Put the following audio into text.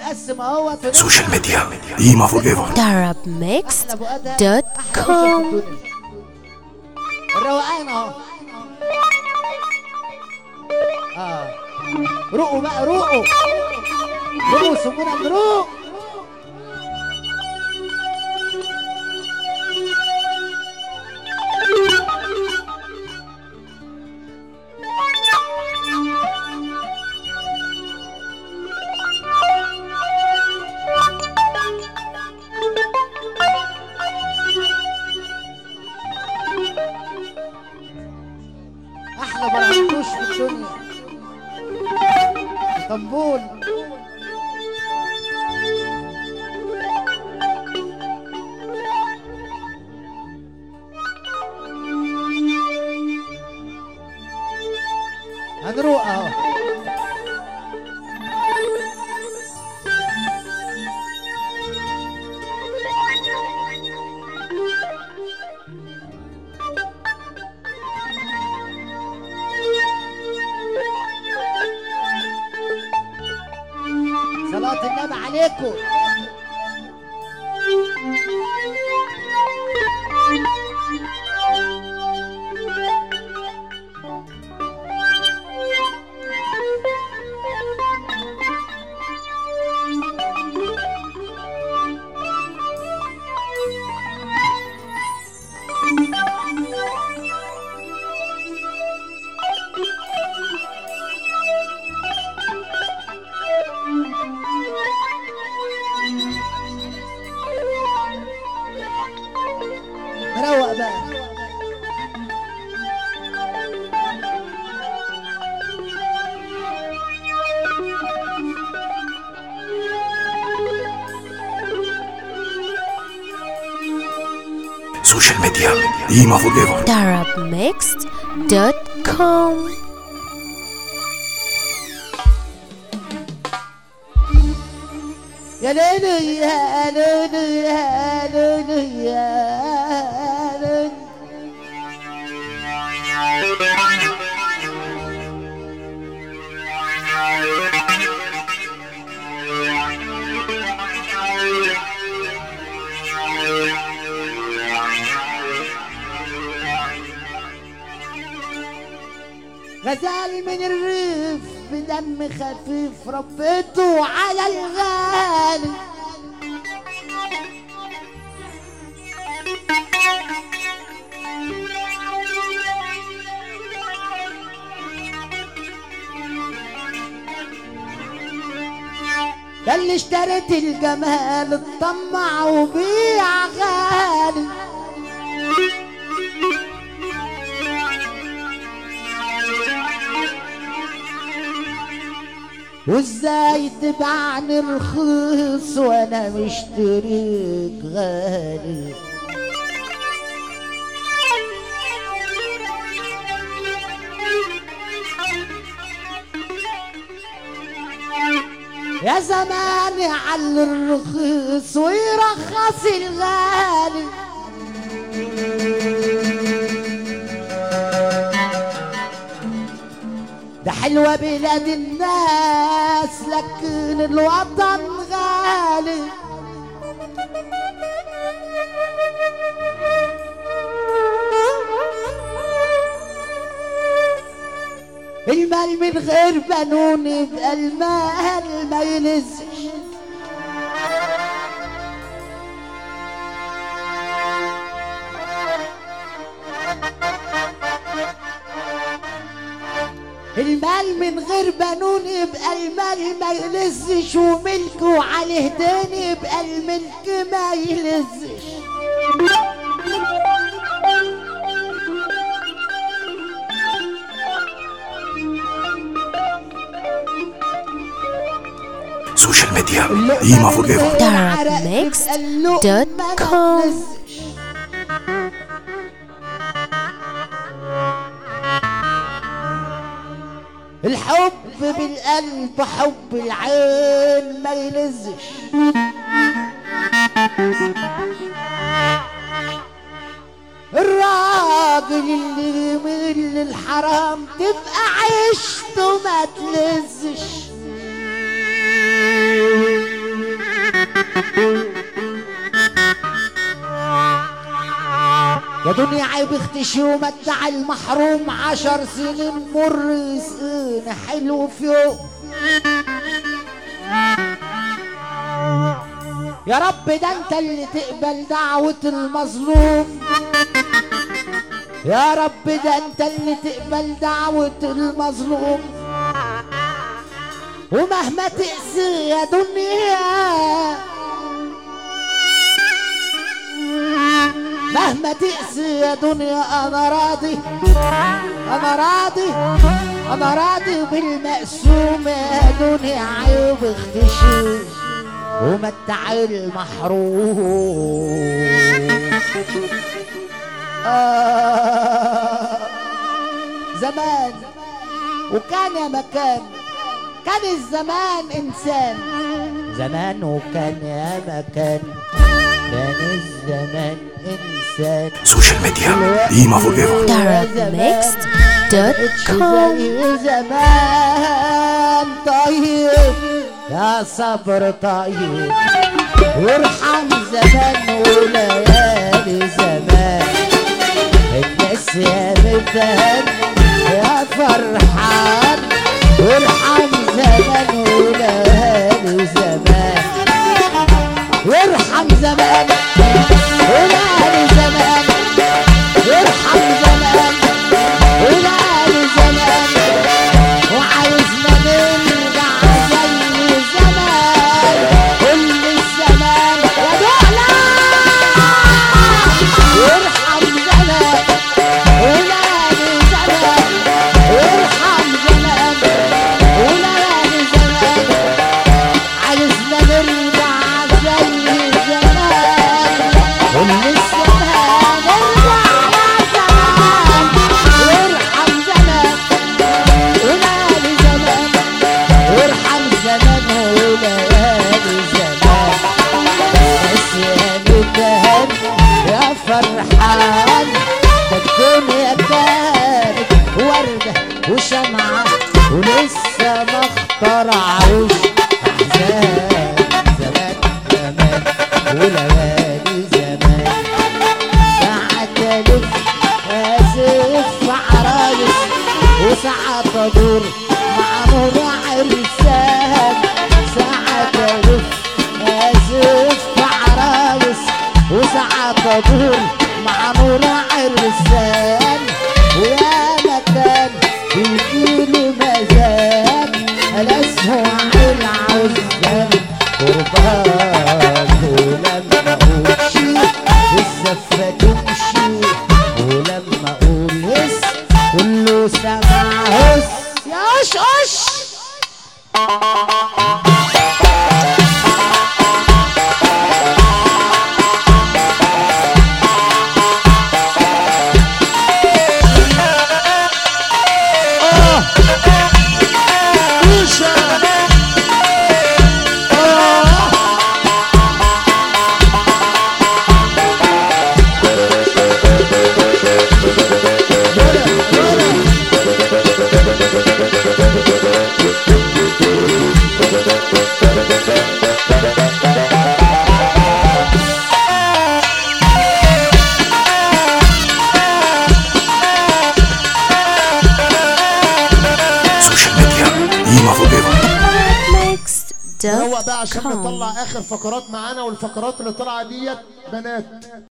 مقسم اهوت في سوشيال ميديا قيمة فور ايفر arabmixed.com الروقان اهو اه روقوا بقى روقوا روقوا سمونا نروق احلى براموش في الدنيا اسطنبول هنروق اهو صلاة النبي عليكم نروق بقى سوشيال ميديا قيمة فور ايفر arabmixed.com يا ليلي يا ليلي يا ليلي يا ليلي غزال من الريف بدم خفيف ربيته على الغالي ده اللي اشتريت الجمال اتطمع وبيع غالي وازاي تبعني رخيص وانا مشتريك غالي يا زماني على الرخيص ويرخص الغالي ده حلوة بلاد الناس لكن الوطن غالي المال من غير بنون يبقى المال ما يلزش المال من غير بنون يبقى المال ما يلزش وملكه عليه دين يبقى الملك ما يلزش سوشيال ميديا قيمة فور ايفر arabmixed.com. الحب بالقلب حب العين ما يلزش الراجل اللي يميل للحرام تبقى عيشته ما تلزش يا دنيا عيب اختشي ومتع المحروم عشر سنين مر يسقينا حلو في يوم يا رب ده انت اللي تقبل دعوة المظلوم يا رب ده انت اللي تقبل دعوة المظلوم ومهما تقسي يا دنيا مهما تقسي يا دنيا انا راضي انا راضي انا راضي بالمقسوم يا دنيا عيب اختشي ومتع المحروم آه زمان وكان يا مكان كان الزمان انسان زمان وكان يا مكان كان الزمان انسان سوشيال ميديا قيمة فور ايفر Arabmixed.com زي زمان طيب يا صبر طيب وارحم زمان وليالي زمان الناس يا مفهم يا فرحان وارحم زمان وليالي زمان وارحم زمان وليالي زمان وارحم زمان وليالي زمان وعايزنا نرجع زي زمان كل الزمان يا دولة وارحم زمان وليالي زمان وارحم زمان وليالي زمان عايزنا نرجع زي زمان كل الزمان ارجع يا زمان وارحم زمان وليالي زمان وارحم زمان وليالي زمان بس يا متهان يا فرحان ده الدنيا كانت وردة وشمعة ولسه ما اخترعوش أحزان زمان زمان وليالي زمان ساعة ألف أسف عرايس وساعة أدور مع نور عرسان ساعة ألف أسف عرايس وساعة أدور مع نور عرسان ويا مكان يجيلي مزاج الأسبوع العزام قربان ولما أمشي الزفة تمشي ولما أقول هس كله سمع هس يا قش قش سوشيال ميديا قيمة فور ايفر Arabmixed.com هو بقى عشان نطلع اخر فقرات معانا والفقرات اللي طالعه ديت بنات